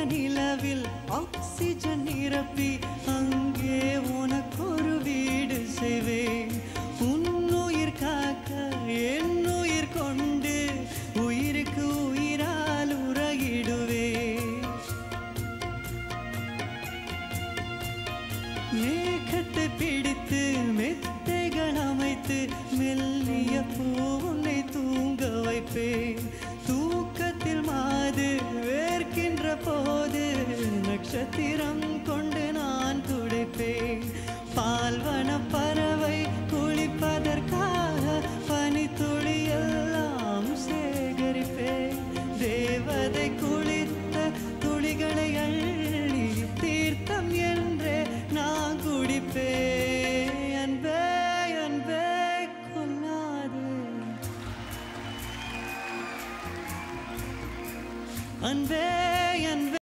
நிலவில் ஆக்சிஜன் நிரப்பி அங்கே உனக்கொரு வீடு செய்வேன் உன்னுயிர் காக்க என் உயிர் கொண்டு உயிருக்கு உயிரால் உறகிடுவேன் மேகத்தை பிடித்து மெத்தைகள் அமைத்து மெல்லிய பூனை தூங்க வைப்பேன் தூக்கத்தில் மாது வேர்க்கின்ற போது நட்சத்திரம் கொண்டு